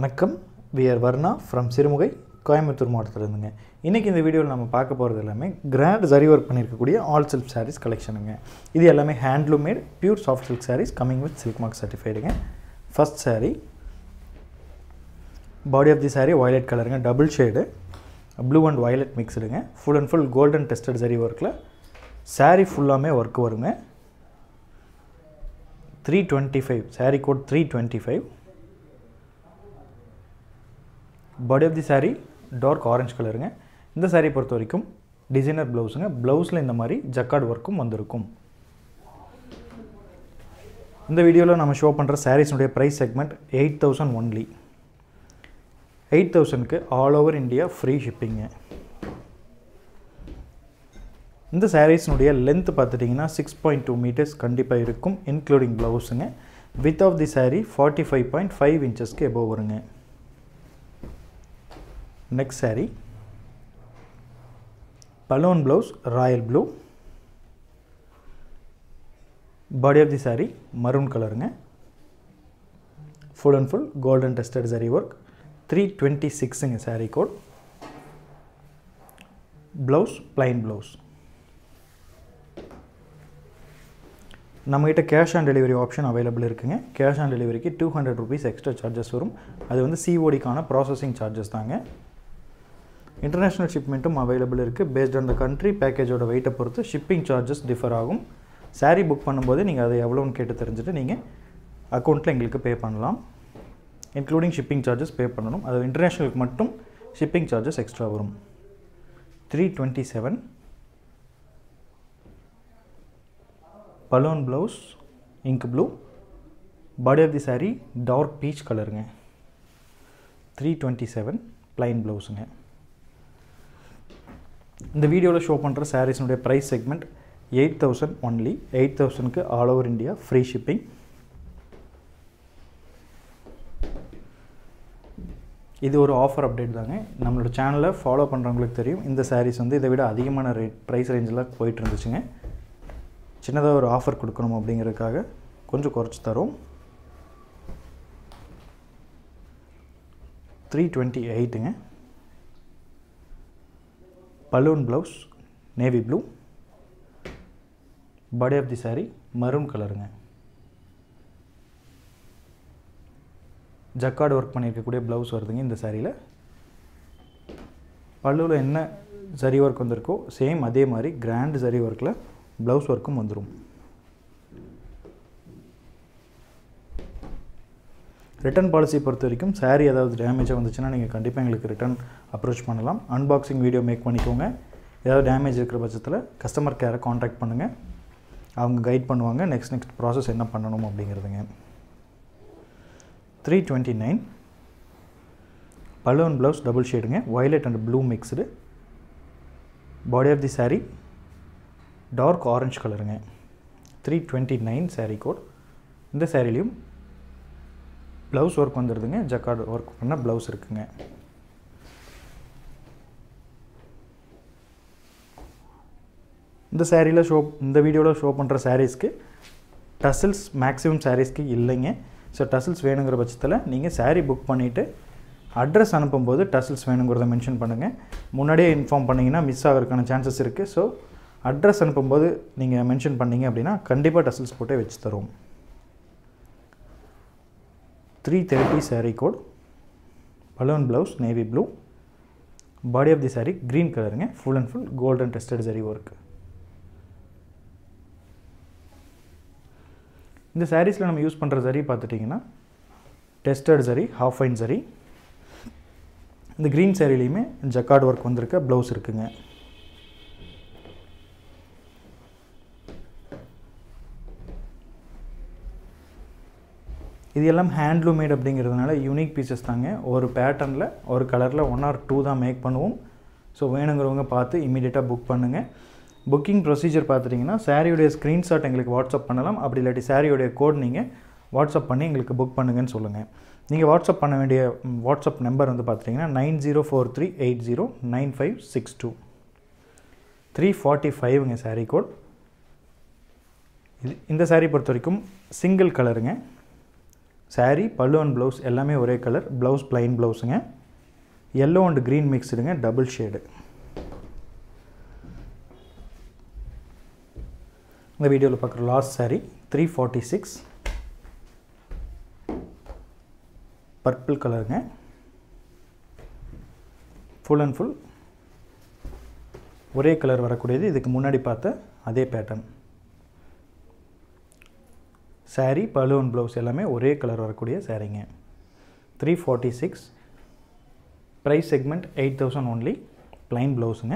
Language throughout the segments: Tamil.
வணக்கம் விஆர் வர்ணா ஃப்ரம் சிறுமுகை கோயம்புத்தூர் மாவட்டத்தில் இருந்துங்க இன்றைக்கி இந்த வீடியோவில் நம்ம பார்க்க போகிறது எல்லாமே கிராண்ட் ஜரி ஒர்க் பண்ணியிருக்கக்கூடிய ஆல் சில்க் சாரீஸ் கலெக்ஷனுங்க இது எல்லாமே handloom made pure soft silk saris coming with silk mark சர்டிஃபைடுங்க first saree body of the saree violet கலருங்க double shade blue and violet மிக்ஸ்டுங்க full and full golden tested zari ஒர்க்கில் saree ஃபுல்லாமே ஒர்க் வருங்க three twenty five sari code three twenty five body of the saree dark orange கலருங்க இந்த saree பொறுத்த வரைக்கும் டிசைனர் ப்ளவுஸுங்க ப்ளவுஸில் இந்த மாதிரி ஜக்கார்ட் ஒர்க்கும் வந்திருக்கும் இந்த வீடியோவில் நம்ம ஷோ பண்ணுற சாரீஸுடைய price segment eight thousand only eight தௌசண்ட்க்கு ஆல் ஓவர் இந்தியா ஃப்ரீ ஷிப்பிங்க இந்த சாரீஸ்னுடைய லென்த் பார்த்துட்டிங்கன்னா சிக்ஸ் பாயிண்ட் டூ மீட்டர்ஸ் கண்டிப்பாக இருக்கும் இன்க்ளூடிங் ப்ளவுஸுங்க width of the saree forty five point five இன்ச்சஸ்க்கு எபோவ் வருங்க next saree balloon blouse royal blue body of the saree maroon கலருங்க full and full golden tested zari work three twenty சிக்ஸுங்க saree code blouse plain blouse நம்மகிட்ட cash on delivery option available இருக்குங்க கேஷ் ஆன் டெலிவரிக்கு two hundred rupees extra charges வரும் அது வந்து சிஓடிக்கான ப்ராசஸிங் சார்ஜஸ் தாங்க இன்டர்நேஷ்னல் ஷிப்மெண்ட்டும் அவைலபிள் இருக்குது பேஸ்ட் ஆன் த கண்ட்ரி பேக்கேஜோட வெயிட்டை பொறுத்து ஷிப்பிங் சார்ஜஸ் டிஃபர் ஆகும் saree புக் பண்ணும்போது நீங்கள் அதை எவ்வளோன்னு கேட்டு தெரிஞ்சுட்டு நீங்கள் அக்கௌண்ட்டில் எங்களுக்கு பே பண்ணலாம் இன்க்ளூடிங் ஷிப்பிங் சார்ஜஸ் பே பண்ணணும் அது இன்டர்நேஷ்னலுக்கு மட்டும் ஷிப்பிங் சார்ஜஸ் எக்ஸ்ட்ரா வரும் three twenty seven balloon blouse ink blue body of the saree dark peach கலருங்க த்ரீ டுவெண்ட்டி செவன் ப்ளைன் ப்ளவுஸுங்க இந்த வீடியோவில் ஷோ பண்ணுற சாரீஸினுடைய price segment eight thousand only eight தௌசண்ட்க்கு all over India free shipping இது ஒரு ஆஃபர் அப்டேட் தாங்க நம்மளோட சேனலை ஃபாலோ பண்ணுறவங்களுக்கு தெரியும் இந்த சாரீஸ் வந்து இதை விட அதிகமான ரேட் ப்ரைஸ் ரேஞ்சில் போயிட்டு இருந்துச்சுங்க சின்னதாக ஒரு ஆஃபர் கொடுக்கணும் அப்படிங்கிறதுக்காக கொஞ்சம் குறைச்சி தரோம் த்ரீ டுவெண்ட்டி எயிட்டுங்க balloon blouse navy blue body of the saree maroon கலருங்க ஜக்கார்டு ஒர்க் பண்ணியிருக்கக்கூடிய ப்ளவுஸ் வருதுங்க இந்த சாரியில் பல்லுவில் என்ன சரி ஒர்க் வந்திருக்கோ சேம் அதே மாதிரி கிராண்ட் சரி ஒர்க்கில் ப்ளவுஸ் ஒர்க்கும் வந்துடும் ரிட்டர்ன் பாலிசி பொறுத்த வரைக்கும் saree ஏதாவது டேமேஜாக வந்துச்சுன்னா நீங்கள் கண்டிப்பாக எங்களுக்கு ரிட்டர்ன் அப்ரோச் பண்ணலாம் அன்பாக்சிங் வீடியோ மேக் பண்ணிக்கோங்க ஏதாவது டேமேஜ் இருக்கிற பட்சத்தில் கஸ்டமர் கேரை காண்டாக்ட் பண்ணுங்கள் அவங்க கைட் பண்ணுவாங்க நெக்ஸ்ட் நெக்ஸ்ட் ப்ராசஸ் என்ன பண்ணணும் அப்படிங்கிறதுங்க three twenty nine balloon blouse double ஷேடுங்க violet and blue mixed body of the saree dark orange கலருங்க three twenty nine saree code இந்த சாரிலையும் ப்ளவுஸ் ஒர்க் வந்துடுதுங்க ஜக்கார்டு ஒர்க் பண்ண ப்ளவுஸ் இருக்குங்க இந்த சாரியில் ஷோ இந்த வீடியோவில் ஷோ பண்ணுற சாரீஸ்க்கு டசில்ஸ் மேக்ஸிமம் சாரீஸ்க்கு இல்லைங்க ஸோ டசில்ஸ் வேணுங்கிற பட்சத்தில் நீங்கள் saree புக் பண்ணிவிட்டு அட்ரஸ் அனுப்பும்போது டசில்ஸ் வேணுங்கிறத மென்ஷன் பண்ணுங்கள் முன்னாடியே இன்ஃபார்ம் பண்ணிங்கன்னா மிஸ் ஆகிறதுக்கான சான்சஸ் இருக்குது ஸோ அட்ரஸ் அனுப்பும்போது நீங்கள் மென்ஷன் பண்ணீங்க அப்படின்னா கண்டிப்பாக டசில்ஸ் போட்டே வச்சு தருவோம் three thirty saree code balloon blouse navy blue body of the saree green கலருங்க full and full golden tested zari work இந்த சாரீஸில் நம்ம யூஸ் பண்ணுற சரி பார்த்துட்டிங்கன்னா டெஸ்டட் சரி ஹாஃப் ஃபைன் சரி இந்த க்ரீன் சாரிலையுமே ஜக்கார்ட் ஒர்க் வந்திருக்க ப்ளவுஸ் இருக்குங்க இது எல்லாம் ஹேண்ட்லூம் மேட் அப்படிங்கிறதுனால யூனிக் பீசஸ் தாங்க ஒரு பேட்டர்னில் ஒரு கலரில் ஒன் ஆர் டூ தான் மேக் பண்ணுவோம் ஸோ வேணுங்கிறவங்க பார்த்து இமீடியட்டாக புக் பண்ணுங்கள் புக்கிங் ப்ரொசீஜர் பார்த்துட்டிங்கன்னா சாரியுடைய ஸ்க்ரீன்ஷாட் எங்களுக்கு வாட்ஸ்அப் பண்ணலாம் அப்படி இல்லாட்டி சாரியுடைய கோட் நீங்கள் வாட்ஸ்அப் பண்ணி எங்களுக்கு புக் பண்ணுங்கன்னு சொல்லுங்கள் நீங்கள் வாட்ஸ்அப் பண்ண வேண்டிய வாட்ஸ்அப் நம்பர் வந்து பார்த்துட்டிங்கன்னா nine zero four three eight zero nine five six two three forty ஃபைவ்ங்க சாரீ கோட் இது இந்த saree பொறுத்த வரைக்கும் சிங்கிள் கலருங்க saree பல்லு அண்ட் ப்ளவுஸ் எல்லாமே ஒரே கலர் ப்ளவுஸ் plain ப்ளவுஸுங்க எல்லோ அண்ட் க்ரீன் மிக்ஸ்டுங்க டபுள் ஷேடு இந்த வீடியோவில் பார்க்குற last saree three forty six purple கலருங்க ஃபுல் அண்ட் ஃபுல் ஒரே கலர் வரக்கூடியது இதுக்கு முன்னாடி பார்த்த அதே பேட்டர்ன் saree பலூன் ப்ளவுஸ் எல்லாமே ஒரே கலர் வரக்கூடிய சாரீங்க three forty six price segment eight thousand only plain ப்ளவுஸுங்க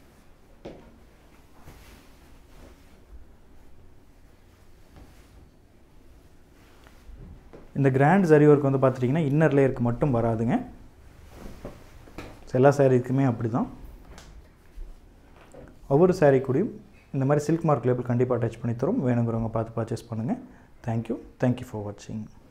இந்த கிராண்ட் சரி ஒர்க் வந்து பார்த்துட்டிங்கன்னா இன்னர் லேயருக்கு மட்டும் வராதுங்க எல்லா சாரீக்குமே அப்படி தான் ஒவ்வொரு சாரீ கூடயும் இந்த மாதிரி சில்க் மார்க் லேபிள் கண்டிப்பாக அட்டாச் பண்ணி தரோம் வேணுங்கிறவங்க பார்த்து பர்ச்சேஸ் பண்ணுங்கள் தேங்க்யூ தேங்க்யூ ஃபார் வாட்சிங்